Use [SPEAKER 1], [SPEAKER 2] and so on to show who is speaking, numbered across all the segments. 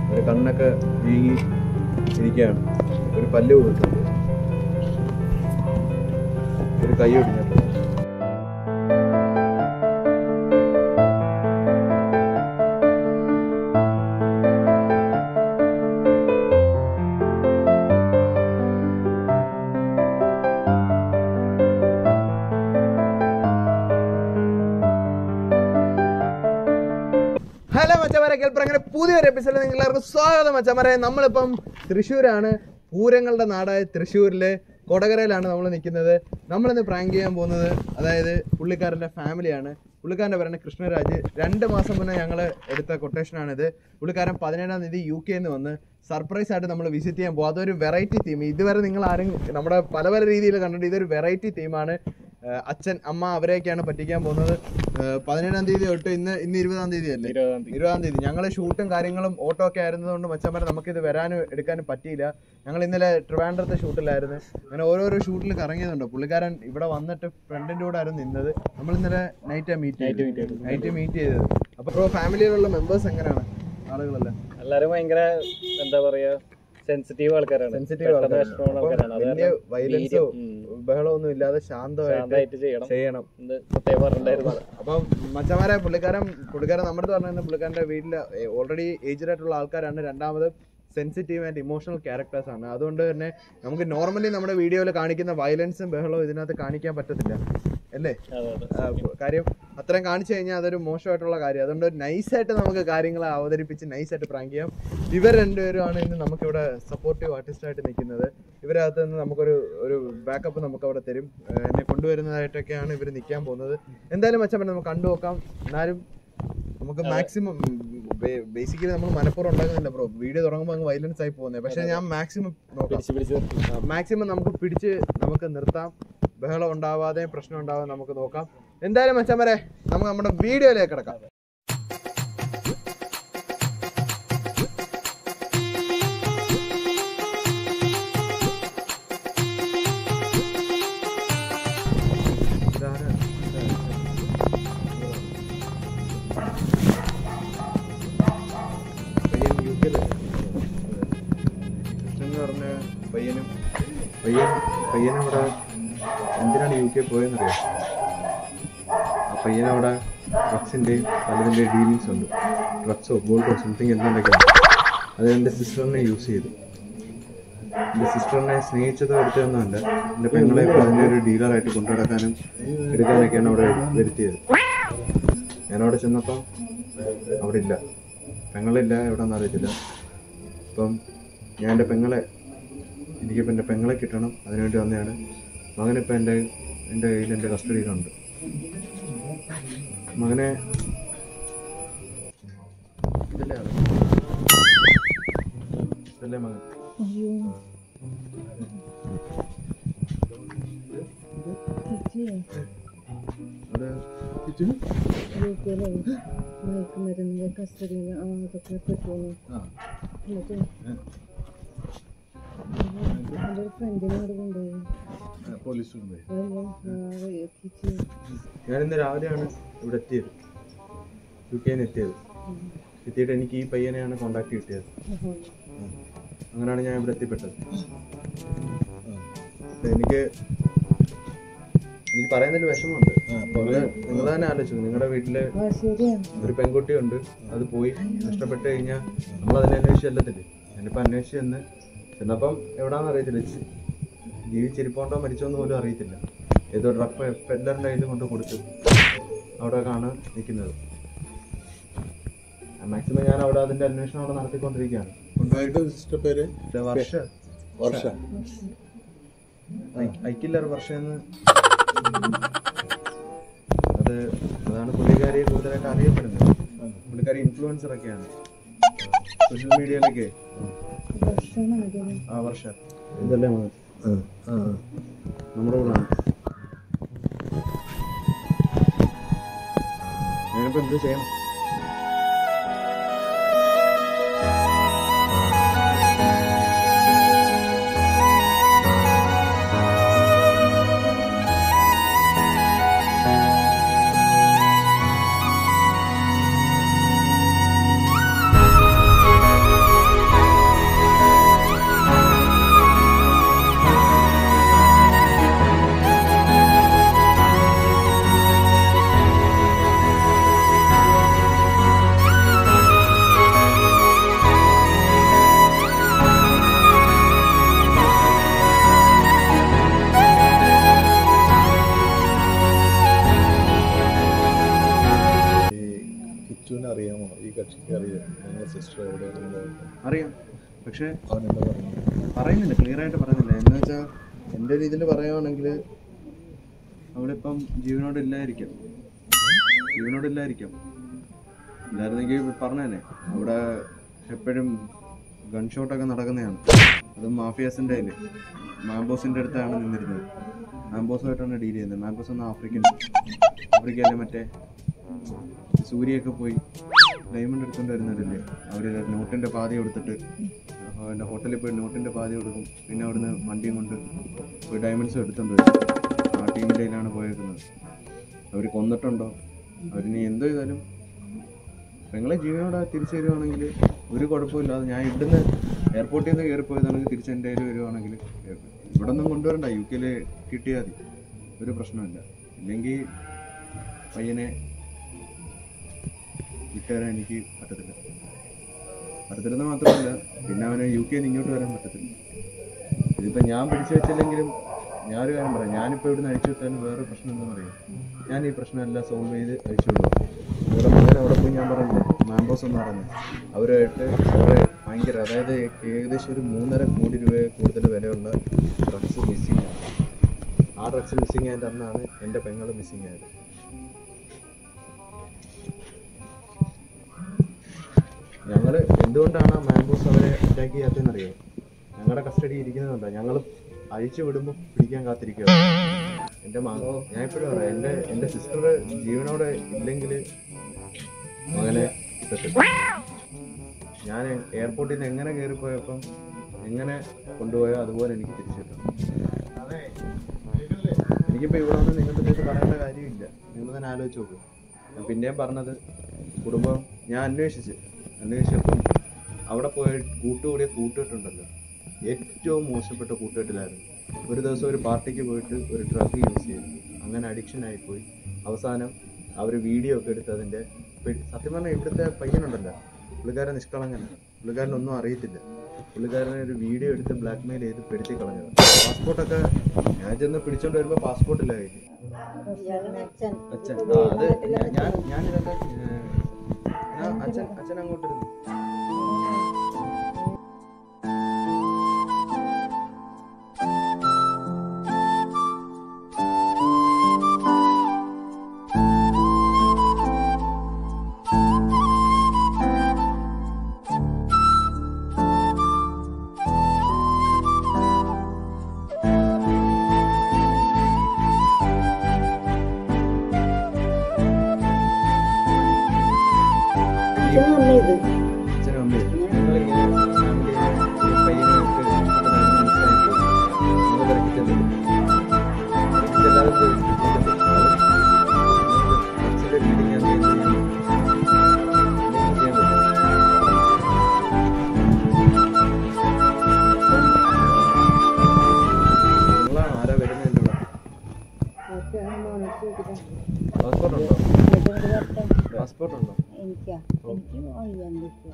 [SPEAKER 1] ഒരു കണ്ണൊക്കെ വീങ്ങി ഇരിക്കുകയാണ് ഒരു പല്ല് കൊടുത്തിട്ടുണ്ട് ഒരു കൈ ഒടിഞ്ഞിട്ടുണ്ട് ഹലോ മച്ചമാരെ കേൾപ്പറ അങ്ങനെ പുതിയൊരു എപ്പിസോഡിൽ നിങ്ങൾ എല്ലാവർക്കും സ്വാഗതം മച്ചമാരെ നമ്മളിപ്പം തൃശ്ശൂരാണ് പൂരങ്ങളുടെ നാടായ തൃശ്ശൂരിലെ കൊടകരയിലാണ് നമ്മൾ നിൽക്കുന്നത് നമ്മളിന്ന് പ്രാങ്ക് ചെയ്യാൻ പോകുന്നത് അതായത് പുള്ളിക്കാരൻ്റെ ഫാമിലിയാണ് പുള്ളിക്കാരൻ്റെ പേരാണ് കൃഷ്ണരാജ് രണ്ട് മാസം മുന്നേ ഞങ്ങൾ എടുത്ത കൊട്ടേഷനാണിത് പുള്ളിക്കാരൻ പതിനേഴാം തീയതി യു കെയിൽ നിന്ന് വന്ന് സർപ്രൈസ് ആയിട്ട് നമ്മൾ വിസിറ്റ് ചെയ്യാൻ പോകും അതൊരു വെറൈറ്റി തീം ഇതുവരെ നിങ്ങൾ ആരും നമ്മുടെ പല പല രീതിയിൽ കണ്ടിട്ട് ഇതൊരു വെറൈറ്റി തീമാണ് ഏഹ് അച്ഛൻ അമ്മ അവരെയൊക്കെയാണ് പറ്റിക്കാൻ പോകുന്നത് ഏഹ് പതിനേഴാം തീയതി തൊട്ട് ഇന്ന് ഇന്ന് ഇരുപതാം തീയതി അല്ലേ ഇരുപതാം തീയതി ഞങ്ങൾ ഷൂട്ടും കാര്യങ്ങളും ഓട്ടോ ഒക്കെ ആയിരുന്നതുകൊണ്ട് മച്ചന്മാരെ നമുക്കിത് വരാനും എടുക്കാനും പറ്റിയില്ല ഞങ്ങൾ ഇന്നലെ ട്രിവാൻഡ്രത്തെ ഷൂട്ടിലായിരുന്നു അങ്ങനെ ഓരോരോ ഷൂട്ടിൽ കറങ്ങിയതുണ്ട് പുള്ളിക്കാരൻ ഇവിടെ വന്നിട്ട് ഫ്രണ്ടിൻ്റെ കൂടെ ആയിരുന്നു നിന്നത് നമ്മൾ ഇന്നലെ നൈറ്റ് മീറ്റ് ചെയ്തത് നൈറ്റ് മീറ്റ് ചെയ്തത് അപ്പോൾ ഫാമിലിയിലുള്ള മെമ്പേഴ്സ് എങ്ങനെയാണ് ആളുകളെല്ലാം
[SPEAKER 2] എല്ലാരും ഭയങ്കര എന്താ പറയാ സെൻസിറ്റീവ് ആൾക്കാരാണ്
[SPEAKER 1] സെൻസിറ്റീവ്
[SPEAKER 2] പെട്ടെന്ന് വിഷമമുള്ള ആൾക്കാരാണ് അത്
[SPEAKER 1] വലിയ
[SPEAKER 2] കാരണം
[SPEAKER 1] വയലൻസോ
[SPEAKER 2] ഉം.
[SPEAKER 1] ബഹളമൊന്നും ഇല്ലാതെ ശാന്തമായിട്ട്
[SPEAKER 2] ശാന്തമായിട്ട് ചെയ്യണം
[SPEAKER 1] ചെയ്യണം
[SPEAKER 2] എന്ന് പ്രത്യേകം പറഞ്ഞിട്ടുണ്ടായിരുന്നു
[SPEAKER 1] അപ്പം മച്ചമാരെ പുള്ളിക്കാരൻ പുള്ളിക്കാരൻ നമ്മുടെ അടുത്ത് പറഞ്ഞ പുള്ളിക്കാരന്റെ വീട്ടിൽ ഓൾറെഡി ഏജ്ഡ് ആയിട്ടുള്ള ആൾക്കാരാണ് രണ്ടാമത് സെൻസിറ്റീവ് ആൻഡ് ഇമോഷണൽ ക്യാരക്ടേഴ്സ് ആണ് അതുകൊണ്ട് തന്നെ നമുക്ക് നോർമലി നമ്മുടെ വീഡിയോയിൽ കാണിക്കുന്ന വയലൻസും ബഹളവും ഇതിനകത്ത് കാണിക്കാൻ പറ്റത്തില്ല അല്ലേ
[SPEAKER 2] അതെ അതെ
[SPEAKER 1] ആ, കാര്യം അത്രയും കാണിച്ചു കഴിഞ്ഞാൽ അതൊരു മോശമായിട്ടുള്ള കാര്യം അതുകൊണ്ട് നൈസായിട്ട് നമുക്ക് കാര്യങ്ങൾ അവതരിപ്പിച്ച് നൈസായിട്ട് പ്രാങ്ക് ചെയ്യാം ഇവർ രണ്ടുപേരുമാണ് ഇന്ന് നമുക്കിവിടെ സപ്പോർട്ടീവ് ആർട്ടിസ്റ്റായിട്ട് നിൽക്കുന്നത് ഇവരകത്ത് നിന്ന് നമുക്കൊരു ഒരു ബാക്കപ്പ് നമുക്ക് അവിടെ തരും ഏഹ് എന്നെ കൊണ്ടുവരുന്നതായിട്ടൊക്കെയാണ് ഇവർ നിൽക്കാൻ പോകുന്നത് എന്തായാലും മെച്ചം നമുക്ക് കണ്ടു നോക്കാം എന്നാലും നമുക്ക് മാക്സിമം ബേസിക്കലി നമ്മൾ മനഃപൂർവ്വം ഉണ്ടാക്കുന്നില്ല ബ്രോ വീഡിയോ തുടങ്ങുമ്പോൾ അങ്ങ് വയലൻസ് ആയി പോകുന്നത് പക്ഷേ ഞാൻ മാക്സിമം നോക്കാം
[SPEAKER 2] പിടിച്ച് പിടിച്ച് നിർത്തി.
[SPEAKER 1] മാക്സിമം നമുക്ക് പിടിച്ച് നമുക്ക് നിർത്താം ബഹളം ഉണ്ടാവാതെ പ്രശ്നം ഉണ്ടാവാതെ നമുക്ക് നോക്കാം എന്തായാലും മച്ചാൻ വരെ നമുക്ക് നമ്മുടെ വീഡിയോയിലേക്ക് കിടക്കാം പയ്യൻ യു കെയിലല്ലേ? കൃഷ്ണൻ എന്ന് പറഞ്ഞ പയ്യനും പയ്യൻ പയ്യനവിടെ എന്തിനാണ് യു കെ പോയെന്നറിയാം ആ പയ്യനവിടെ ഡ്രഗ്സിൻ്റെ പലതിൻ്റെ ഡീലിങ്സ് ഉണ്ട് ഡ്രഗ്സോ ഗോൾഡോ സംതിങ് എന്തുണ്ടെങ്കിലും അത് എൻ്റെ സിസ്റ്ററിനെ യൂസ് ചെയ്തു എൻ്റെ സിസ്റ്ററിനെ സ്നേഹിച്ചതോ എടുത്തതൊന്നുമല്ല എൻ്റെ പെങ്ങളെ ഇപ്പോൾ അതിൻ്റെ ഒരു ഡീലറായിട്ട് കൊണ്ടുനടക്കാനും എടുക്കാനൊക്കെയാണ് അവിടെ വരുത്തിയത് ഞാനവിടെ ചെന്നപ്പം അവിടെ ഇല്ല പെങ്ങളില്ല എവിടെയെന്ന് അറിയത്തില്ല അപ്പം ഞാൻ എൻ്റെ പെങ്ങളെ എനിക്കിപ്പോൾ എൻ്റെ പെങ്ങളെ കിട്ടണം അതിനുവേണ്ടി വന്നതാണ് മകനിപ്പോൾ എൻ്റെ എൻ്റെ കയ്യിൽ എൻ്റെ കസ്റ്റഡിയിലുണ്ട് മകനെ ഇതല്ലേ ആള്? ഇതല്ലേ മകൻ അത് കിച്ചന്?
[SPEAKER 3] മയക്കുമരുന്നിന്റെ കസ്റ്റഡിയിൽ അതൊക്കെ പറ്റുന്നു
[SPEAKER 1] ആ
[SPEAKER 3] എന്നിട്ട് എൻ്റെ ഒരു ഫ്രണ്ടിനെ അവിടെ കൊണ്ടുപോയി
[SPEAKER 1] പോലീസ് കൊണ്ടുപോയി
[SPEAKER 3] അതല്ലേ കിച്ചി
[SPEAKER 1] ഞാൻ ഇന്ന് രാവിലെയാണ് ഇവിടെ എത്തിയത് യു കെന്ന് എത്തിയത് എത്തിയിട്ട് എനിക്ക് ഈ പയ്യനെയാണ് കോണ്ടാക്ട് കിട്ടിയത് ഉം. അങ്ങനെയാണ് ഞാൻ ഇവിടെ എത്തിപ്പെട്ടത് അപ്പൊ എനിക്ക് എനിക്ക് പറയുന്നതിൽ വിഷമമുണ്ട് നിങ്ങള് നിങ്ങൾ തന്നെ ആലോചിച്ചു നിങ്ങളുടെ വീട്ടില്
[SPEAKER 3] ആ ശരിയാണ്
[SPEAKER 1] ഒരു പെൺകുട്ടിയുണ്ട് അത് പോയി നഷ്ടപ്പെട്ട് കഴിഞ്ഞാൽ നമ്മൾ അതിനെ അന്വേഷിച്ച് ചെല്ലത്തില്ലേ ഞാനിപ്പോൾ അന്വേഷിച്ച് ചെന്ന് ചെന്നപ്പം എവിടാന്ന് അറിയത്തില്ല ചി- ജീവിച്ചിരിപ്പോണ്ടോ മരിച്ചോന്ന് പോലും അറിയത്തില്ല ഏതോ ഡ്രഗ് പെല്ലറിൻ്റെ കയ്യിൽ കൊണ്ട് കൊടുത്തു അവിടെ കാണാൻ നിൽക്കുന്നത് മാക്സിമം ഞാൻ അവിടെ അതിന്റെ അന്വേഷണം അവിടെ നടത്തിക്കൊണ്ടിരിക്കുകയാണ്
[SPEAKER 4] ഉണ്ടായിരുന്ന സിസ്റ്റർ പേര്
[SPEAKER 1] ഇത് വർഷ
[SPEAKER 4] വർഷ
[SPEAKER 1] ഐ- ഐക്കില്ലർ വർഷ എന്ന് അത് അതാണ് പുള്ളിക്കാരിയെ കൂടുതലായിട്ട് അറിയപ്പെടുന്നത് പുള്ളിക്കാരി ഇൻഫ്ലുവൻസർ ഒക്കെയാണ് സോഷ്യൽ മീഡിയയിലൊക്കെ
[SPEAKER 3] ഭക്ഷണം
[SPEAKER 1] ആ വർഷ ഇതല്ലേ മകൻ നമ്മുടെ കൂടാണ് ഞാനിപ്പോ എന്ത് ചെയ്യണം
[SPEAKER 4] അറിയാം ഞങ്ങളുടെ സിസ്റ്റർ എവിടെയാണ്
[SPEAKER 1] അറിയാം പക്ഷേ
[SPEAKER 4] അവൻ എന്താ പറയുന്നത്
[SPEAKER 1] പറയുന്നില്ല ക്ലിയർ ആയിട്ട് പറയുന്നില്ല എന്ന് വെച്ചാൽ എൻ്റെ രീതിയിൽ പറയുവാണെങ്കിൽ അവളിപ്പം ജീവനോട് ഇല്ലായിരിക്കാം ജീവനോട് ഇല്ലായിരിക്കാം ഇല്ലായിരുന്നെങ്കിൽ പറഞ്ഞേനെ അവിടെ എപ്പോഴും ഗൺ ഷോട്ടൊക്കെ നടക്കുന്നതാണ് അതും മാഫിയാസിൻ്റെ കയ്യിൽ മാംബോസിൻ്റെ അടുത്താണ് നിന്നിരുന്നത് മാംബോസുമായിട്ടാണ് ഡീൽ ചെയ്യുന്നത് മാംബോസ് എന്ന ആഫ്രിക്കൻ ആഫ്രിക്കയിലെ മറ്റേ സൂര്യയൊക്കെ പോയി ഡയമണ്ട് എടുത്തുകൊണ്ട് വരുന്നവരില്ലേ അവർ നോട്ടിൻ്റെ പാതി കൊടുത്തിട്ട് അവൻ്റെ ഹോട്ടലിൽ പോയി നോട്ടിൻ്റെ പാതി കൊടുക്കും പിന്നെ അവിടുന്ന് വണ്ടിയും കൊണ്ട് പോയി ഡയമണ്ട്സ് എടുത്തുകൊണ്ട് വരും ആ ടീമിൻ്റെ കയ്യിലാണ് പോയേക്കുന്നത് അവർ കൊന്നിട്ടുണ്ടോ അവരിനി എന്തോ ചെയ്താലും പെങ്ങളെ ജീവനോടെ തിരിച്ചു വരുവാണെങ്കിൽ ഒരു കുഴപ്പമില്ലാതെ ഞാൻ ഇവിടുന്ന് എയർപോർട്ടിൽ നിന്ന് കയറിപ്പോയതാണെങ്കിൽ തിരിച്ച് എൻ്റെ കയ്യിൽ വരുവാണെങ്കിൽ ഇവിടെ ഒന്നും കൊണ്ടുവരണ്ട യു കെയിൽ കിട്ടിയാൽ മതി ഒരു പ്രശ്നമില്ല ഇല്ലെങ്കിൽ പയ്യനെ വിട്ടുതരാൻ എനിക്ക് പറ്റത്തില്ല പറ്റത്തില്ലെന്ന് മാത്രമല്ല പിന്നെ അവന് യു കെയിൽ നിന്ന് ഇങ്ങോട്ട് വരാൻ പറ്റത്തില്ല ഇതിപ്പോൾ ഞാൻ പിടിച്ചു വെച്ചില്ലെങ്കിലും ഞാനൊരു കാര്യം പറയാം ഞാനിപ്പോൾ ഇവിടുന്ന് അഴിച്ചു വിട്ടാലും വേറെ പ്രശ്നം എന്താ പറയുക ഞാൻ ഈ പ്രശ്നമെല്ലാം സോൾവ് ചെയ്ത് അഴിച്ചു വിടും ഇവിടെ മകൻ അവിടെ പോയി ഞാൻ പറഞ്ഞില്ലേ മാംബോസ് എന്ന് പറഞ്ഞു അവരുമായിട്ട് കുറേ ഭയങ്കര അതായത് ഏകദേശം ഒരു മൂന്നര കോടി രൂപ കൂടുതൽ വിലയുള്ള ഡ്രഗ്സ് മിസ്സിങ് ആണ് ആ ഡ്രഗ്സ് മിസ്സിങ് ആയതിൻ്റെ അന്നാണ് എൻ്റെ പെങ്ങൾ മിസ്സിങ് ആയത് ഞങ്ങൾ എന്തുകൊണ്ടാണ് ആ മാംബോസ് അവരെ അറ്റാക്ക് ചെയ്യാത്തതെന്ന് അറിയാം ഞങ്ങളുടെ കസ്റ്റഡി ഇരിക്കുന്നതുകൊണ്ടാണ് ഞങ്ങൾ അഴിച്ചു വിടുമ്പോൾ പിടിക്കാൻ കാത്തിരിക്കുക എൻ്റെ മകൻ ഞാൻ ഇപ്പോഴും പറയാം എൻ്റെ എൻ്റെ സിസ്റ്റർ ജീവനോടെ ഇല്ലെങ്കിൽ മകനെ കിട്ടത്തില്ല ഞാൻ എയർപോർട്ടിൽ നിന്ന് എങ്ങനെ കയറിപ്പോയപ്പം എങ്ങനെ കൊണ്ടുപോയോ അതുപോലെ എനിക്ക് തിരിച്ചു കിട്ടണം എനിക്കിപ്പോൾ ഇവിടെ വന്ന് നിങ്ങളുടെ അടുത്ത് പറയേണ്ട കാര്യമില്ല നിങ്ങൾ തന്നെ ആലോചിച്ച് നോക്കും ഞാൻ പിന്നെയും പറഞ്ഞത് കുടുംബം ഞാൻ അന്വേഷിച്ച് അന്വേഷിച്ചപ്പം അവിടെ പോയി കൂട്ടുകൂടിയ കൂട്ടുകെട്ടുണ്ടല്ലോ ഏറ്റവും മോശപ്പെട്ട കൂട്ടുകെട്ടിലായിരുന്നു ഒരു ദിവസം ഒരു പാർട്ടിക്ക് പോയിട്ട് ഒരു ഡ്രഗ് യൂസ് ചെയ്തു അങ്ങനെ അഡിക്ഷൻ ആയിപ്പോയി അവസാനം അവർ വീഡിയോ ഒക്കെ എടുത്ത് അതിൻ്റെ പെ- സത്യം പറഞ്ഞാൽ ഇവിടുത്തെ പയ്യനുണ്ടല്ലോ പുള്ളിക്കാരൻ നിഷ്കളങ്കനാണ് പുള്ളിക്കാരനൊന്നും അറിയത്തില്ല പുള്ളിക്കാരനെ ഒരു വീഡിയോ എടുത്ത് ബ്ലാക്ക് മെയിൽ ചെയ്ത് പെടുത്തി കളഞ്ഞത് പാസ്പോർട്ടൊക്കെ ഞാൻ ചെന്ന് പിടിച്ചോണ്ട് വരുമ്പോൾ പാസ്പോർട്ടില്ല കയ്യിൽ അച്ഛൻ ആ അത് ഞാൻ- ഞാൻ ഞാൻ ഇതൊക്കെ ഏഹ്, ഞാൻ അച്ഛൻ അച്ഛൻ അങ്ങോട്ടിരുന്നു അച്ഛനും അമ്മയും ഞങ്ങളിങ്ങനെ ഫാമിലിയിലെ ഒരു പയ്യനായിട്ട് ഇഷ്ടപ്പെട്ടതായിട്ട് മനസ്സിലാക്കി ഞങ്ങൾ തിരക്കി ചെല്ലുന്നു തിരക്കി ചെല്ലാതെ പോയി ചെല്ലുന്നു. അത് അച്ഛൻ്റെ ഫീലിംഗ് അത് എന്ത് ചെയ്യാൻ എന്തെങ്കിലും ചെയ്യാൻ പറ്റും നിങ്ങളാണ് ആരാ വരുന്നത് എൻ്റെ കൂടെ പാസ്പോർട്ട് ഉണ്ടോ പാസ്പോർട്ട് ഉണ്ടോ
[SPEAKER 3] എനിക്കാ എനിക്ക് വയ്യാണ്ടിരിക്കുക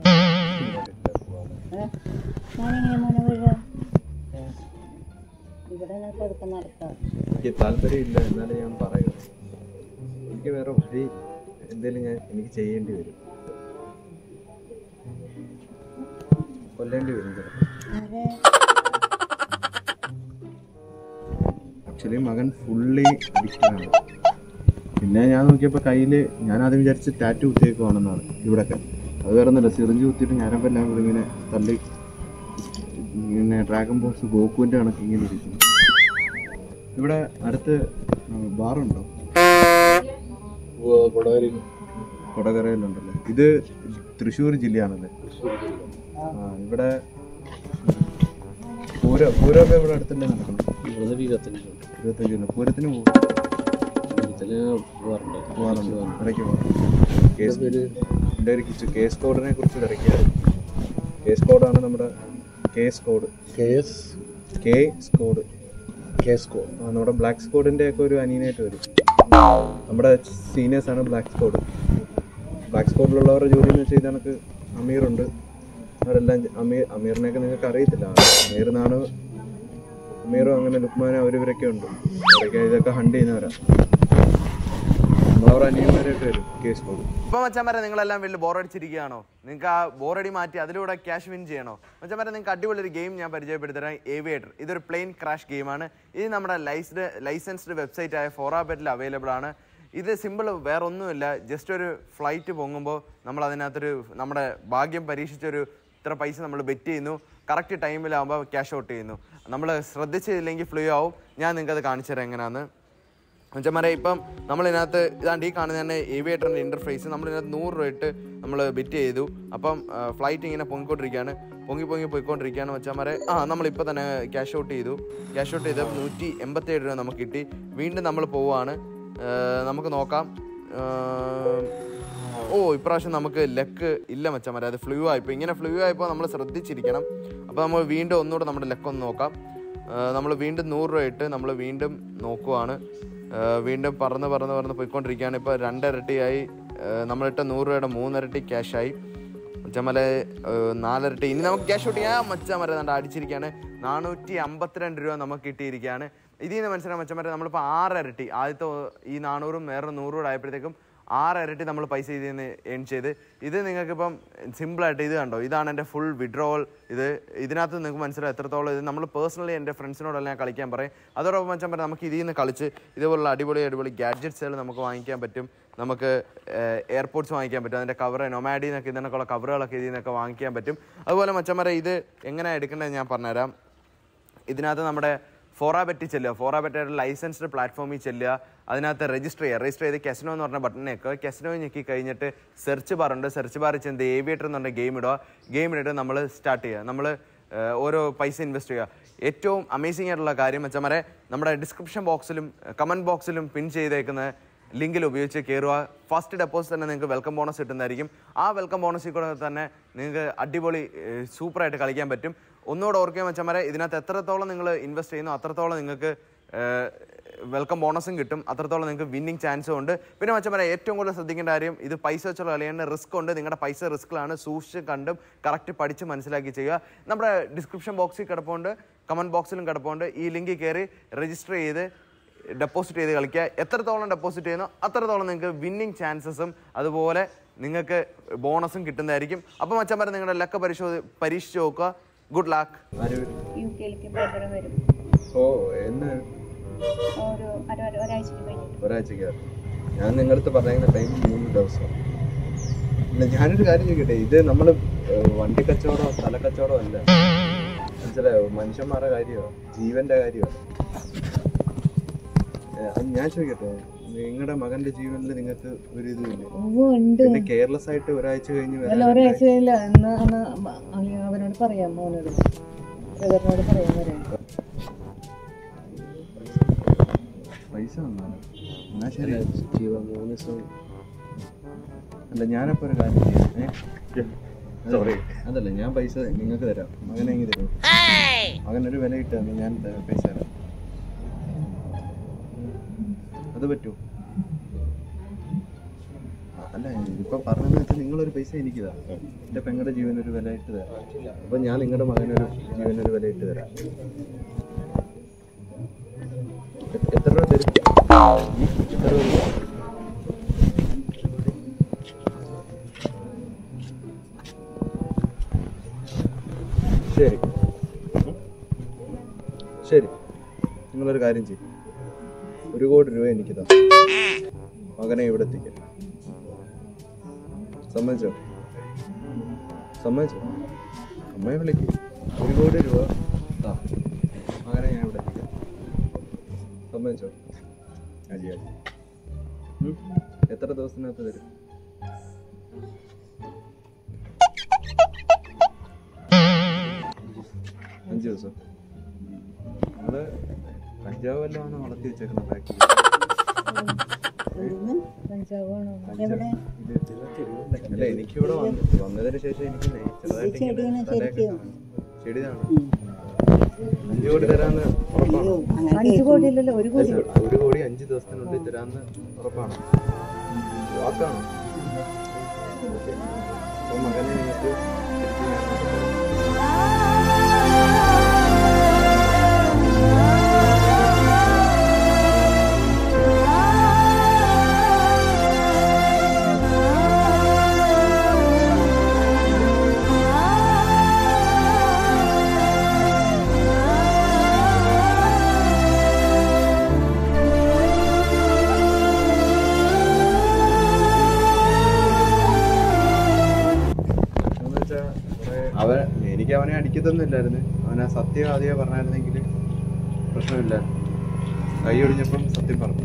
[SPEAKER 3] ഞാനെങ്ങനെ മോനെ വീഴ ഇവിടെ ഞാൻ കൊടുക്കാൻ നടക്കാം
[SPEAKER 1] എനിക്ക് താല്പര്യമില്ല എന്നാലും ഞാൻ പറയുന്നത് എനിക്ക് വേറെ വഴി എന്തെങ്കിലും ഞാൻ എനിക്ക് ചെയ്യേണ്ടി വരും കൊല്ലേണ്ടി വരും
[SPEAKER 3] ആരെ
[SPEAKER 1] ആക്ച്വലി മകൻ ഫുള്ളി അഡിക്റ്റഡാണ് പിന്നെ ഞാൻ നോക്കിയപ്പോൾ കയ്യിൽ ഞാൻ ആദ്യം വിചാരിച്ച് ടാറ്റു കുത്തിയേക്കുവാണെന്നാണ് ഇവിടെയൊക്കെ അത് വേറെ ഒന്നുമില്ല സിറിഞ്ച് കുത്തിയിട്ട് ഞാനപ്പെല്ലാം കൂടി ഇങ്ങനെ തള്ളി ഇങ്ങനെ ഡ്രാഗൺ ബോക്സ് ഗോകുവിൻ്റെ കണക്ക് ഇങ്ങനെ ഇരിക്കുന്നു ഇവിടെ അടുത്ത് ബാറുണ്ടോ
[SPEAKER 4] കൊടകരി
[SPEAKER 1] കൊടകരയിലുണ്ടല്ലേ ഇത് തൃശ്ശൂർ ജില്ലയാണല്ലേ ആ ഇവിടെ പൂരം പൂരമൊക്കെ ഇവിടെ അടുത്തല്ലേ നടക്കണം
[SPEAKER 2] ഇവിടുന്ന് ഇരുപത്തഞ്ച്
[SPEAKER 1] ഇരുപത്തഞ്ച് കൊല്ലം പൂരത്തിന് പോകും
[SPEAKER 2] ഇരുപത്തഞ്ച് പോകാറുണ്ട്
[SPEAKER 1] പോകാറുണ്ട് ഇടയ്ക്ക് പോകാറുണ്ട് കേസ് എൻ്റെ ഒരു കിച്ചു കേസ് കോഡിനെ കുറിച്ച് തിരക്കിയായിരുന്നു കേസ് കോഡാണ് നമ്മുടെ കേസ് കോഡ്
[SPEAKER 4] കേസ്
[SPEAKER 1] കെ സ്കോഡ്
[SPEAKER 4] കേസ് കോ
[SPEAKER 1] ആ നമ്മുടെ ബ്ലാക്ക് സ്കോഡിൻ്റെ ഒക്കെ ഒരു അനിയനായിട്ട് വരും നമ്മുടെ സീനിയേഴ്സ് ആണ് ബ്ലാക്ക് സ്കോഡ് ബ്ലാക്ക് സ്കോഡിലുള്ളവരുടെ ജോലി എന്ന് വെച്ചാൽ ഇതണക്ക് അമീറുണ്ട് അവരെല്ലാം ജ- അമീർ അമീറിനെയൊക്കെ നിങ്ങൾക്ക് അറിയത്തില്ല അമീർ എന്നാണ് അമീറും അങ്ങനെ ലുക്മാനും അവരിവരൊക്കെ ഉണ്ട് അവരൊക്കെ ഇതൊക്കെ ഹണ്ട് ചെയ്യുന്നവരാ നമ്മളെ
[SPEAKER 4] അവരുടെ അനിയന്മാരൊക്കെ വരും കേസ് കൊടുക്കും
[SPEAKER 1] ഇപ്പൊ മച്ചാമാരെ നിങ്ങളെല്ലാം വലിയ ബോറടിച്ചിരിക്കുകയാണോ നിങ്ങൾക്ക് ആ ബോറടി മാറ്റി അതിലൂടെ ക്യാഷ് വിൻ ചെയ്യണോ മച്ചാമാരെ നിങ്ങൾക്ക് അടിപൊളി ഒരു ഗെയിം ഞാൻ പരിചയപ്പെടുത്തരാം ഏവിയേറ്റർ ഇതൊരു പ്ലെയിൻ ക്രാഷ് ഗെയിമാണ് ഇത് നമ്മുടെ ലൈസ്ഡ് ലൈസൻസ്ഡ് വെബ്സൈറ്റ് ആയ ഫോറാബെറ്റിൽ അവൈലബിൾ ആണ് ഇത് സിമ്പിൾ വേറെ ഒന്നുമില്ല ജസ്റ്റ് ഒരു ഫ്ലൈറ്റ് പൊങ്ങുമ്പോൾ നമ്മൾ അതിനകത്തൊരു നമ്മുടെ ഭാഗ്യം പരീക്ഷിച്ചൊരു ഇത്ര പൈസ നമ്മൾ ബെറ്റ് ചെയ്യുന്നു കറക്റ്റ് ടൈമിലാകുമ്പോൾ ക്യാഷ് ഔട്ട് ചെയ്യുന്നു നമ്മൾ ശ്രദ്ധിച്ചില്ലെങ്കിൽ ഫ്ലൂ ആവും ഞാൻ നിങ്ങൾക്ക് അത് കാണിച്ചു തരാം എങ്ങനെയാണെന്ന് മച്ചന്മാരെ ഇപ്പം നമ്മളിതിനകത്ത് ഇതാണ്ട് ഈ കാണുന്ന തന്നെ ഏവിയേറ്ററിൻ്റെ ഇൻ്റർഫേസ് നമ്മളിതിനകത്ത് നൂറ് രൂപ ഇട്ട് നമ്മൾ ബിറ്റ് ചെയ്തു അപ്പം ഫ്ലൈറ്റ് ഇങ്ങനെ പൊങ്ങിക്കൊണ്ടിരിക്കുകയാണ് പൊങ്ങി പൊങ്ങി പോയിക്കൊണ്ടിരിക്കുകയാണ് മച്ചന്മാരെ ആ നമ്മളിപ്പോൾ തന്നെ ക്യാഷ് ഔട്ട് ചെയ്തു ക്യാഷ് ഔട്ട് ചെയ്ത് നൂറ്റി എൺപത്തേഴ് രൂപ നമുക്ക് കിട്ടി വീണ്ടും നമ്മൾ പോവുകയാണ് ആ, നമുക്ക് നോക്കാം ആ, ഓ ഇപ്രാവശ്യം നമുക്ക് ലെക്ക് ഇല്ല മച്ചന്മാരെ അത് ഫ്ലൂ ആയിപ്പോൾ ഇങ്ങനെ ഫ്ലൂ ആയപ്പോൾ നമ്മൾ ശ്രദ്ധിച്ചിരിക്കണം അപ്പോൾ നമ്മൾ വീണ്ടും ഒന്നുകൂടെ നമ്മുടെ ലെക്ക് ഒന്ന് നോക്കാം നമ്മൾ വീണ്ടും നൂറ് രൂപ ഇട്ട് നമ്മൾ വീണ്ടും നോക്കുവാണ് ആ, വീണ്ടും പറന്ന് പറന്ന് പറന്ന് പോയിക്കൊണ്ടിരിക്കുകയാണ് ഇപ്പോൾ രണ്ടിരട്ടിയായി ആ, നമ്മളിട്ട നൂറ് രൂപയുടെ മൂന്നിരട്ടി ക്യാഷായി മച്ചമല നാലരട്ടി ഇനി നമുക്ക് ക്യാഷ് ഔട്ട് ചെയ്യാം മച്ചമര കണ്ട് അടിച്ചിരിക്കുകയാണ് നാനൂറ്റി അമ്പത്തിരണ്ട് രൂപ നമുക്ക് കിട്ടിയിരിക്കുകയാണ് ഇതിൽ നിന്ന് മനസ്സിലാക്കാൻ മച്ചമര നമ്മളിപ്പോൾ ആറരട്ടി ആദ്യത്തെ ഈ നാനൂറും വേറെ നൂറും കൂടെ ആയപ്പോഴത്തേക്കും ആറരട്ടി നമ്മൾ പൈസ ഇതിൽ നിന്ന് ഏൺ ചെയ്ത് ഇത് നിങ്ങൾക്കിപ്പം സിമ്പിളായിട്ട് ഇത് കണ്ടോ ഇതാണ് എൻ്റെ ഫുൾ വിഡ്രോവൽ ഇത് ഇതിനകത്ത് നിങ്ങൾക്ക് മനസ്സിലാവും എത്രത്തോളം ഇത് നമ്മൾ പേഴ്സണലി എൻ്റെ ഫ്രണ്ട്സിനോടെല്ലാം ഞാൻ കളിക്കാൻ പറയും അതോടൊപ്പം വെച്ചാൽ പറയാം നമുക്ക് ഇതിൽ നിന്ന് കളിച്ച് ഇതുപോലുള്ള അടിപൊളി അടിപൊളി ഗാഡ്ജറ്റ്സുകൾ നമുക്ക് വാങ്ങിക്കാൻ പറ്റും നമുക്ക് എയർപോർട്ട്സ് വാങ്ങിക്കാൻ പറ്റും അതിൻ്റെ കവർ നൊമാഡി എന്നൊക്കെ ഇതിനൊക്കെയുള്ള കവറുകളൊക്കെ ഇതിൽ നിന്നൊക്കെ വാങ്ങിക്കാൻ പറ്റും അതുപോലെ മച്ചന്മാരെ ഇത് എങ്ങനെ എടുക്കേണ്ടത് ഞാൻ പറഞ്ഞുതരാം ഇതിനകത്ത് നമ്മുടെ ഫോറാബെറ്റി ചെല്ലുക ഫോറാബെറ്റയുടെ ലൈസൻസ്ഡ് പ്ലാറ്റ്ഫോമിൽ ചെല്ലുക അതിനകത്ത് രജിസ്റ്റർ ചെയ്യുക രജിസ്റ്റർ ചെയ്ത് കെസ്നോ എന്ന് പറഞ്ഞ ബട്ടൺ ഞെക്കുക കെസ്നോ ഞെക്കി കഴിഞ്ഞിട്ട് സെർച്ച് ബാർ ഉണ്ട് സെർച്ച് ബാറിൽ ചെന്ന് ഏവിയേറ്റർ എന്ന് പറഞ്ഞ ഗെയിം ഇടുക ഗെയിം ഇട്ടിട്ട് നമ്മൾ സ്റ്റാർട്ട് ചെയ്യുക നമ്മൾ ഓരോ പൈസ ഇൻവെസ്റ്റ് ചെയ്യുക ഏറ്റവും അമേസിംഗ് ആയിട്ടുള്ള കാര്യം വെച്ചാൽ മരെ നമ്മുടെ ഡിസ്ക്രിപ്ഷൻ ബോക്സിലും കമൻറ്റ് ബോക്സിലും പിൻ ചെയ്തേക്കുന്ന ലിങ്കിൽ ഉപയോഗിച്ച് കയറുക ഫസ്റ്റ് ഡെപ്പോസിറ്റ് തന്നെ നിങ്ങൾക്ക് വെൽക്കം ബോണസ് കിട്ടുന്നതായിരിക്കും ആ വെൽക്കം ബോണസിൽ കൂടെ തന്നെ നിങ്ങൾക്ക് അടിപൊളി സൂപ്പറായിട്ട് കളിക്കാൻ പറ്റും ഒന്നുകൂടെ ഓർക്കാൻ വെച്ചാൽ ഇതിനകത്ത് എത്രത്തോളം നിങ്ങൾ ഇൻവെസ്റ്റ് ചെയ്യുന്നു അത്രത്തോളം നിങ്ങൾക്ക് വെൽക്കം ബോണസും കിട്ടും അത്രത്തോളം നിങ്ങൾക്ക് വിന്നിങ് ചാൻസും ഉണ്ട് പിന്നെ വെച്ചാൽ ഏറ്റവും കൂടുതൽ ശ്രദ്ധിക്കേണ്ട കാര്യം ഇത് പൈസ വെച്ചുള്ള കളിയാണ് റിസ്ക് ഉണ്ട് നിങ്ങളുടെ പൈസ റിസ്ക്കിലാണ് സൂക്ഷിച്ച് കണ്ടും കറക്റ്റ് പഠിച്ച് മനസ്സിലാക്കി ചെയ്യുക നമ്മുടെ ഡിസ്ക്രിപ്ഷൻ ബോക്സിൽ കിടപ്പുണ്ട് കമൻറ്റ് ബോക്സിലും കിടപ്പുണ്ട് ഈ ലിങ്കിൽ കയറി രജിസ്റ്റർ ചെയ്ത് ഡെപ്പോസിറ്റ് ചെയ്ത് കളിക്കുക എത്രത്തോളം ഡെപ്പോസിറ്റ് ചെയ്യുന്നോ അത്രത്തോളം നിങ്ങൾക്ക് വിന്നിങ് ചാൻസസും അതുപോലെ നിങ്ങൾക്ക് ബോണസും കിട്ടുന്നതായിരിക്കും അപ്പം മച്ചാൻ പറഞ്ഞ നിങ്ങളുടെ ലക്ക് പരിശോധി പരീക്ഷിച്ച് നോക്കുക ഗുഡ് ലാക്ക്
[SPEAKER 4] ആര് വരും
[SPEAKER 3] യു കെയിലേക്ക് ബ്രദർ വരും
[SPEAKER 4] ഓ എന്ന്
[SPEAKER 3] ഒരു അര അര- ഒരാഴ്ചക്ക് കഴിഞ്ഞിട്ട്
[SPEAKER 4] ഒരാഴ്ചക്ക് ഞാൻ നിങ്ങളുടെ അടുത്ത് പറയുന്ന ടൈം മൂന്ന് ദിവസം അല്ല ഞാനൊരു കാര്യം ചോദിക്കട്ടെ ഇത് നമ്മൾ വണ്ടി കച്ചവടമോ സ്ഥല കച്ചവടമോ അല്ല മനസ്സിലായോ മനുഷ്യന്മാരുടെ കാര്യമോ ജീവന്റെ കാര്യമോ ഞാൻ ചോദിക്കട്ടെ നിങ്ങളുടെ മകന്റെ ജീവനിൽ നിങ്ങൾക്ക് ഒരു ഇതുമില്ലേ
[SPEAKER 3] ഓ ഉണ്ട്
[SPEAKER 4] പിന്നെ കെയർലെസ് ആയിട്ട് ഒരാഴ്ച കഴിഞ്ഞ്
[SPEAKER 3] അല്ല
[SPEAKER 4] വരാൻ
[SPEAKER 3] ഒരാഴ്ച ഇല്ല എന്നാ എന്നാ അ- അവനോട് പറയാം മോനോട് ബ്രദറിനോട് പറയാൻ വരാം
[SPEAKER 4] പൈസ വന്നാണ് എന്നാ ശരി ജീവ മൂന്ന് ദിവസം അല്ല ഞാനപ്പോ ഒരു കാര്യം ചെയ്യാം സോറി അതല്ല ഞാൻ പൈസ നിങ്ങൾക്ക് തരാം മകനെ എങ്ങനെ തരും മകനൊരു വില ഇട്ട് തന്നെ ഞാൻ ത- പൈസ തരാം അത് പറ്റൂ അല്ല ഇപ്പൊ പറഞ്ഞതെന്ന് വെച്ചാൽ നിങ്ങളൊരു പൈസ എനിക്ക് തരാം എന്റെ പെങ്ങളുടെ ജീവനൊരു വില ഇട്ട് തരാം അപ്പൊ ഞാൻ നിങ്ങളുടെ മകനൊരു ജീവനൊരു വില ഇട്ട് തരാം എ- എത്ര രൂപ തരും എത്ര രൂപ തരും? ശരി ഉം. ശരി നിങ്ങളൊരു കാര്യം ചെയ്യും ഒരു കോടി രൂപ എനിക്ക് താ മകനെ ഇവിടെ എത്തിക്കാം സമ്മതിച്ചോ സമ്മതിച്ചോ അമ്മയെ വിളിക്കും ഒരു കോടി രൂപ താ മകനെ ഞാൻ ഇവിടെ എത്തിക്കാം സമ്മതിച്ചോ അജി അജി ഉം. എത്ര ദിവസത്തിനകത്ത് തരും അഞ്ച് ദിവസം അത് കഞ്ചാവ് വല്ലതാണ് വളർത്തി വെച്ചേക്കുന്നത് ബാക്കിൽ
[SPEAKER 3] പഞ്ചാബാണോ എവിടെ
[SPEAKER 4] അല്ല എനിക്കിവിടെ വന്ന് വന്നതിന് ശേഷം എനിക്ക് നേ- ചെറുതായിട്ട് ഇങ്ങനെ
[SPEAKER 3] ചെടിയാണ്
[SPEAKER 4] തലയൊക്കെ
[SPEAKER 3] ശരിക്കും.
[SPEAKER 4] കാണും. ചെടിയാണ് അഞ്ചു കോടി തരാന്ന് ഉറപ്പാണ്
[SPEAKER 3] അഞ്ചു കോടി ഇല്ലല്ലോ ഒരു കോടി
[SPEAKER 4] ഒരു കോടി അഞ്ച് ദിവസത്തിനുള്ളിൽ തരാന്ന് ഉറപ്പാണ് വാക്കാണ് അപ്പൊ മകനെ നിങ്ങൾക്ക് തിരിച്ച് ഞാൻ കൊണ്ടുതരാം. അവൻ എനിക്ക് അവനെ അടിക്കത്തൊന്നുമില്ലായിരുന്നു അവൻ ആ സത്യം ആദ്യമേ പറഞ്ഞായിരുന്നെങ്കിൽ പ്രശ്നമില്ല കൈ ഒടിഞ്ഞപ്പം സത്യം പറഞ്ഞു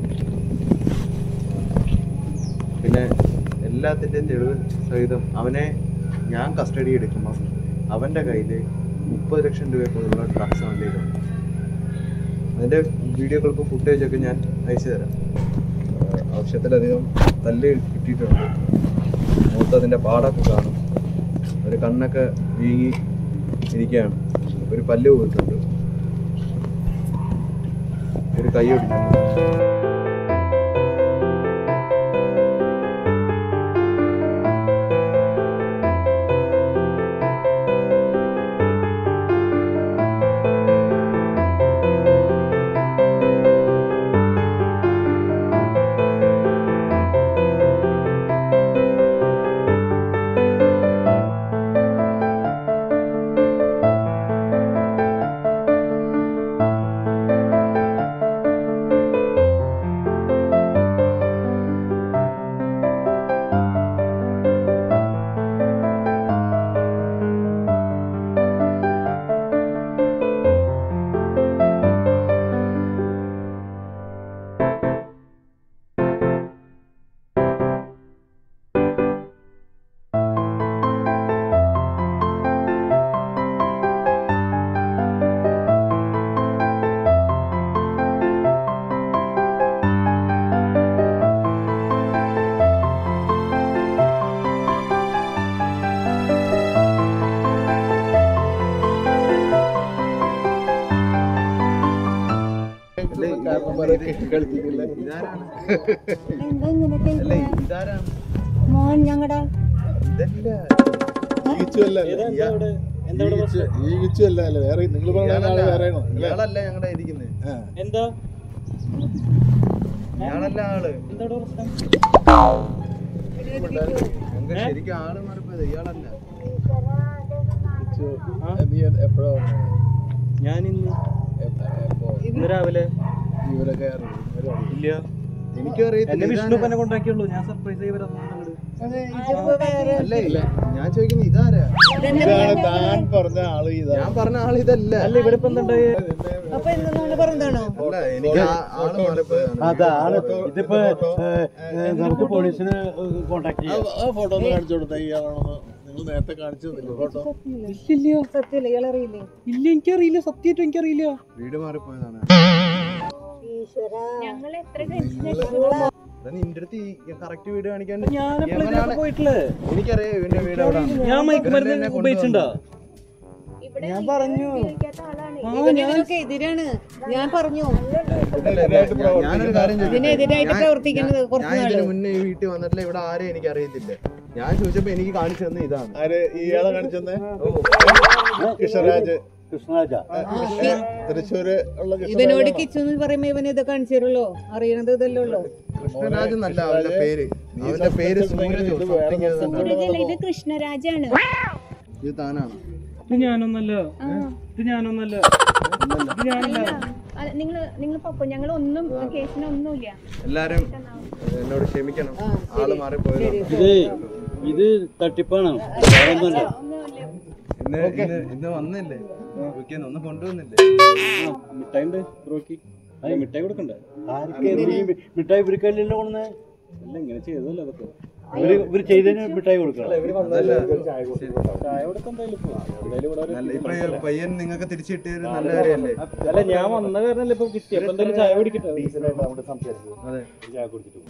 [SPEAKER 4] പിന്നെ എല്ലാത്തിൻ്റെയും തെളിവ് സഹിതം അവനെ ഞാൻ കസ്റ്റഡി എടുക്കുമ്പോൾ അവൻ്റെ കയ്യിൽ മുപ്പത് ലക്ഷം രൂപയ്ക്കുള്ള ഡ്രഗ്സ് അവൻ്റെ കയ്യിലുണ്ട് അതിൻ്റെ വീഡിയോ ക്ലിപ്പ് ഫുട്ടേജ് ഒക്കെ ഞാൻ അയച്ചു തരാം ആഹ് ആവശ്യത്തിലധികം തല്ല് കിട്ടിയിട്ടുണ്ട് മൊത്തത്തിൻ്റെ പാടൊക്കെ കാണും ഒരു കണ്ണൊക്കെ വീങ്ങി ഇരിക്കുകയാണ് ഒരു പല്ല് പോയിട്ടുണ്ട് ഒരു കൈ ഒടിഞ്ഞിട്ടുണ്ട് ഇതാരാണ്
[SPEAKER 5] എന്താ ഇങ്ങനെ
[SPEAKER 4] അല്ല
[SPEAKER 5] കേൾക്കുന്നെ?
[SPEAKER 4] ഇതാരാണ്
[SPEAKER 5] മോൻ ഞങ്ങടെ
[SPEAKER 4] ഇതല്ല
[SPEAKER 6] ഈ വിച്ചു അല്ല അല്ല വേറെ നിങ്ങൾ പറഞ്ഞ ആള് വേറെ ആണോ
[SPEAKER 4] ഇയാളല്ല ഞങ്ങളുടെ ഇരിക്കുന്നത്
[SPEAKER 2] എന്താ
[SPEAKER 4] ഇയാളല്ല ആള്
[SPEAKER 2] എന്താണ് പ്രശ്നം
[SPEAKER 4] ഞങ്ങൾക്ക് ശരിക്കും ആള് മാറിപ്പോയത് ഇയാളല്ല
[SPEAKER 6] നീ എപ്പോഴാ
[SPEAKER 2] ഞാൻ ഇന്ന്
[SPEAKER 6] എപ്പോ
[SPEAKER 2] ഇന്ന് രാവിലെ
[SPEAKER 6] ഇവരൊക്കെ അറിയും ഇവരെ അറിയും.
[SPEAKER 2] ഇല്ല
[SPEAKER 4] എനിക്കും
[SPEAKER 2] എന്നെ
[SPEAKER 4] അറിയത്തില്ല
[SPEAKER 2] വിഷ്ണു പനെ കൊണ്ടാക്കിയുള്ളൂ ഞാൻ സർപ്രൈസ് ആയി വരാം
[SPEAKER 5] ഇതിപ്പോ വേറെ
[SPEAKER 4] അല്ലേ ഞാൻ ചോദിക്കുന്നത് ഇതാരാ
[SPEAKER 6] ഇതാണ് താൻ പറഞ്ഞ ആള് ഇതാ
[SPEAKER 4] ഞാൻ പറഞ്ഞ ആൾ ഇതല്ല
[SPEAKER 2] അല്ല ഇവിടെ ഇപ്പൊ എന്തുണ്ടായി
[SPEAKER 3] അപ്പൊ എന്താണ് പറഞ്ഞതാണോ
[SPEAKER 4] അല്ല എനിക്ക് ആ- ആള് മാറിപ്പോയതാണ്
[SPEAKER 7] അതാണ് ഇതിപ്പോ നമുക്ക് പോലീസിന് കോണ്ടാക്ട് ചെയ്യാം
[SPEAKER 6] ആ ഫോട്ടോ ഒന്ന് കാണിച്ചു കൊടുത്ത ഇയാളാണെന്ന് നിങ്ങൾ നേരത്തെ കാണിച്ചു തന്നില്ലേ ഫോട്ടോ
[SPEAKER 2] ഇല്ല
[SPEAKER 3] സത്യമില്ല ഇയാളറിയില്ലേ
[SPEAKER 2] ഇല്ല എനിക്കറിയില്ല സത്യമായിട്ടും എനിക്കറിയില്ല
[SPEAKER 4] വീട് മാറിപ്പോയതാണ്
[SPEAKER 5] ഞങ്ങൾ എത്ര ടെൻഷൻ
[SPEAKER 4] എടാ, നിന്റെ അടുത്ത് കറക്റ്റ് വീട് കാണിക്കാൻ
[SPEAKER 2] ഞാൻ എപ്പോഴും
[SPEAKER 4] എവനാണ്?
[SPEAKER 2] പോയിട്ടില്ലേ
[SPEAKER 4] എനിക്കറിയാം ഇവന്റെ വീട് എവിടെ
[SPEAKER 2] ഞാൻ മയക്കുമരുന്ന് ഉപയോഗിച്ചിട്ടുണ്ടോ
[SPEAKER 5] ഇവിടെ
[SPEAKER 2] ഞാൻ പറഞ്ഞു
[SPEAKER 5] ഉപയോഗിക്കാത്ത ആളാണ്
[SPEAKER 3] ഇവനൊക്കെ എതിരാണ് ഞാൻ പറഞ്ഞു
[SPEAKER 4] ഞാനൊരു കാര്യം ചോദിക്കട്ടെ?
[SPEAKER 3] ഇതിനെതിരായിട്ട്
[SPEAKER 4] ഞാൻ-
[SPEAKER 3] പ്രവർത്തിക്കുന്നത്
[SPEAKER 4] ഞാൻ-
[SPEAKER 3] കുറച്ച്
[SPEAKER 4] ഞാൻ ഇതിന്
[SPEAKER 3] നാള്.
[SPEAKER 4] മുന്നേ ഈ വീട്ടിൽ വന്നിട്ടില്ല ഇവിടെ ആരെയും എനിക്ക് അറിയത്തില്ല ഞാൻ ചോദിച്ചപ്പോ എനിക്ക് കാണിച്ചു തന്നെ ഇതാണ്
[SPEAKER 6] ആര് ഇയാളെ കാണിച്ചെന്നേ കിഷറാജ്
[SPEAKER 7] കൃഷ്ണരാജ
[SPEAKER 6] തൃശ്ശൂര് ഉള്ള
[SPEAKER 3] ഇവനോട്
[SPEAKER 6] കിഷറാജ്
[SPEAKER 3] കിച്ചു എന്ന് പറയുമ്പോ ഇവൻ ഇത് കാണിച്ചു തരുള്ളൂ അറിയണത് ഇതല്ലേ ഉള്ളൂ
[SPEAKER 4] കൃഷ്ണരാജ് എന്നല്ല അവന്റെ പേര് അവന്റെ പേര് സൂരജ്
[SPEAKER 6] ഇത് വേറെ
[SPEAKER 5] സൂരജല്ല ഇത് കൃഷ്ണരാജാണ്
[SPEAKER 4] ഇത് താനാണ്
[SPEAKER 2] ഇത് ഞാനൊന്നല്ല ഇത് ഞാനൊന്നല്ല ഇത് ഞാനല്ല
[SPEAKER 5] നിങ്ങൾ നിങ്ങൾ പൊക്കോ ഞങ്ങൾ ഒന്നും കേസിനൊന്നുമില്ല
[SPEAKER 4] എല്ലാരും എന്നോട് ക്ഷമിക്കണം ആള് മാറിപ്പോയത്
[SPEAKER 7] ഇത് ഇത് തട്ടിപ്പാണ് വേറൊന്നുമല്ല
[SPEAKER 5] ഒന്നുമില്ല
[SPEAKER 4] ഇന്ന് ഇന്ന് ഇന്ന് വന്നില്ലേ വിളിക്കുന്നു ഒന്ന് കൊണ്ടുവന്നില്ലേ
[SPEAKER 2] മിഠായി ഉണ്ട് ബ്രോക്കി അതെ മിഠായി കൊടുക്കണ്ടേ
[SPEAKER 7] ആർക്ക് ഈ മിഠായി ഇവർക്കല്ലല്ലോ കൊണ്ടുവന്നേ
[SPEAKER 2] അല്ല ഇങ്ങനെ ചെയ്തല്ലോ അതൊക്കെ
[SPEAKER 7] ഇവര് ഇവര് ചെയ്തതിന് മിഠായി കൊടുക്കണം
[SPEAKER 4] അതല്ല
[SPEAKER 2] ചായ കൊടുക്കാൻ എന്തായാലും ഇപ്പൊ. എന്തായാലും ഇവിടെ ഒരു-
[SPEAKER 4] നല്ല ഇപ്പൊ ഈ പയ്യൻ നിങ്ങൾക്ക് തിരിച്ചു കിട്ടിയൊരു നല്ല കാര്യല്ലേ
[SPEAKER 2] അല്ല ഞാൻ വന്ന കാരണല്ലേ ഇപ്പൊ കിട്ടി അപ്പൊ എന്തായാലും ചായ കുടിക്കട്ടെ
[SPEAKER 4] അതെ
[SPEAKER 7] ചായ കുടിച്ചിട്ട്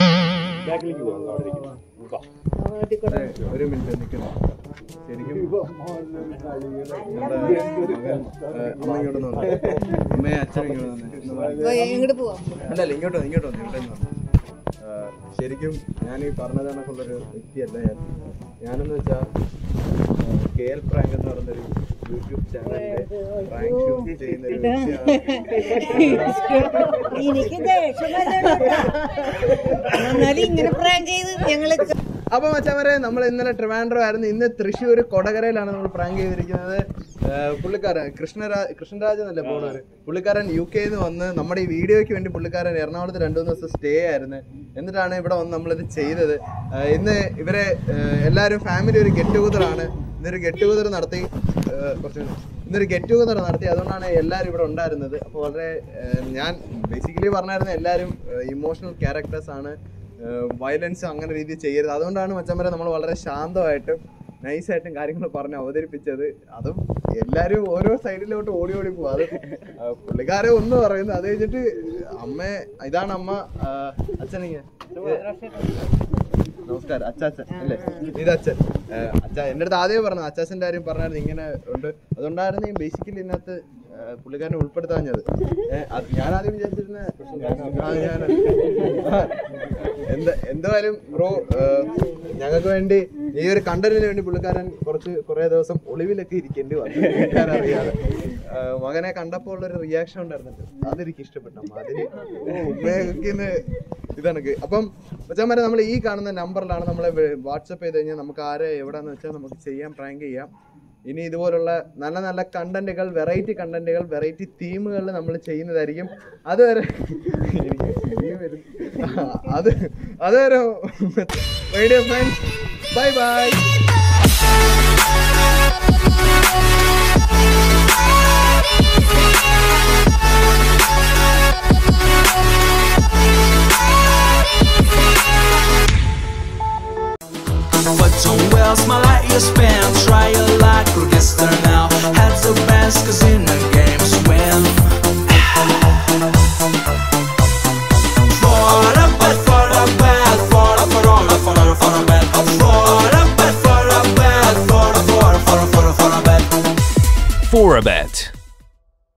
[SPEAKER 4] അതെ, ഒരു മിനിറ്റ് നിൽക്കണം ശരിക്കും നമ്മുടെ മകൻ, ഏ, അമ്മ ഇങ്ങോട്ട് വന്നോ അമ്മയെ അച്ഛൻ ഇങ്ങോട്ട് വന്നേ
[SPEAKER 3] ഇങ്ങോട്ട് പോവാം
[SPEAKER 4] അല്ലല്ല ഇങ്ങോട്ട് വന്ന്, ഇങ്ങോട്ട് വന്ന്, ഇങ്ങോട്ട് വന്ന്. ആ, ശരിക്കും ഞാൻ ഈ പറഞ്ഞ കണക്കുള്ളൊരു വ്യക്തിയല്ല ഞാൻ ഞാനെന്ന് വെച്ചാൽ കെ എൽ പ്രാങ്ക് എന്ന് പറയുന്നൊരു യൂട്യൂബ് ചാനലിലെ പ്രാങ്ക് ഷൂട്ട് ചെയ്യുന്ന ഒരു വ്യക്തിയാണ്
[SPEAKER 3] എനിക്ക് ദേഷ്യം വരുന്നുണ്ട് കേട്ടോ. എന്നാലും ഇങ്ങനെ പ്രാങ്ക് ചെയ്ത് ഞങ്ങള്
[SPEAKER 1] അപ്പൊ മച്ചാമരെ നമ്മൾ ഇന്നലെ ട്രിവാൻഡ്രം ആയിരുന്നു ഇന്ന് തൃശ്ശൂർ കൊടകരയിലാണ് നമ്മൾ പ്രാങ്ക് ചെയ്തിരിക്കുന്നത് ഏഹ് പുള്ളിക്കാരൻ കൃഷ്ണരാ കൃഷ്ണരാജ് എന്നല്ലേ പോണവര് പുള്ളിക്കാരൻ യു കെയിൽ നിന്ന് വന്ന് നമ്മുടെ ഈ വീഡിയോയ്ക്ക് വേണ്ടി പുള്ളിക്കാരൻ എറണാകുളത്ത് രണ്ടു മൂന്ന് ദിവസം സ്റ്റേ ആയിരുന്നു എന്നിട്ടാണ് ഇവിടെ വന്ന് നമ്മളിത് ചെയ്തത് ഏഹ് ഇന്ന് ഇവരെ ഏഹ് എല്ലാവരും ഫാമിലി ഒരു ഗെറ്റ് ടുഗദർ ആണ് ഇന്നൊരു ഗെറ്റ് ടുഗദർ നടത്തി ഏഹ് കുറച്ച് minute. ഇന്നൊരു ഗെറ്റ് ടുഗദർ നടത്തി അതുകൊണ്ടാണ് എല്ലാവരും ഇവിടെ ഉണ്ടായിരുന്നത് അപ്പോൾ വളരെ ഏഹ് ഞാൻ ബേസിക്കലി പറഞ്ഞായിരുന്നു എല്ലാവരും ഇമോഷണൽ ക്യാരക്ടേഴ്സ് ആണ് വയലൻസ് അങ്ങനെ രീതിയിൽ ചെയ്യരുത് അതുകൊണ്ടാണ് മച്ചമ്മരെ നമ്മൾ വളരെ ശാന്തമായിട്ടും നൈസായിട്ടും കാര്യങ്ങൾ പറഞ്ഞ് അവതരിപ്പിച്ചത് അതും എല്ലാരും ഓരോ സൈഡിലോട്ട് ഓടി ഓടി പോകും അത് ആ, പുള്ളിക്കാരെ ഒന്ന് പറയുന്നു അത് കഴിഞ്ഞിട്ട് അമ്മ ഇതാണ് അമ്മ ആ, അച്ഛനിങ്ങ നമസ്കാരം അച്ചാച്ചൻ അല്ലേ ഇത് അച്ഛൻ ആ, അച്ഛാ എൻ്റെ അടുത്ത് ആദ്യമേ പറഞ്ഞു അച്ചാച്ചൻ്റെ കാര്യം പറഞ്ഞായിരുന്നു ഇങ്ങനെ ഉണ്ട് അതുകൊണ്ടായിരുന്നു ഈ ബേസിക്കലി ഇതിനകത്ത് ആ, പുള്ളിക്കാരനെ ഉൾപ്പെടുത്താഞ്ഞത് ഏഹ് അത് ഞാൻ ആദ്യം വിചാരിച്ചിരുന്ന ആ, ഞാൻ ആ, എന്ത് എന്തായാലും ബ്രോ ഞങ്ങൾക്ക് വേണ്ടി ഈ ഒരു കണ്ടന്റിന് വേണ്ടി പുള്ളിക്കാരൻ കുറച്ച് കുറെ ദിവസം ഒളിവിലൊക്കെ ഇരിക്കേണ്ടി വന്നു വീട്ടുകാർ അറിയാതെ ആ, മകനെ കണ്ടപ്പോൾ ഉള്ളൊരു റിയാക്ഷൻ ഉണ്ടായിരുന്നുണ്ട് അതെനിക്ക് ഇഷ്ടപ്പെട്ടു അമ്മ അതിന് ഉമ്മയൊക്കെ ഇതാണ് അപ്പം മച്ചാമാരെ നമ്മൾ ഈ കാണുന്ന നമ്പറിലാണ് നമ്മളെ വാട്സപ്പ് ചെയ്ത് കഴിഞ്ഞാൽ നമുക്ക് ആരെ എവിടെന്ന് വെച്ചാൽ നമുക്ക് ചെയ്യാം പ്രാങ്ക് ചെയ്യാം ഇനി ഇതുപോലുള്ള നല്ല നല്ല കണ്ടന്റുകൾ വെറൈറ്റി കണ്ടന്റുകൾ വെറൈറ്റി തീമുകൾ നമ്മൾ ചെയ്യുന്നതായിരിക്കും അതുവരെ എനിക്ക് ചിരി വരും. ആ, അത് അതുവരെ radio friends bye bye
[SPEAKER 8] But don't well, smile like you spent Try a lot, progress turn out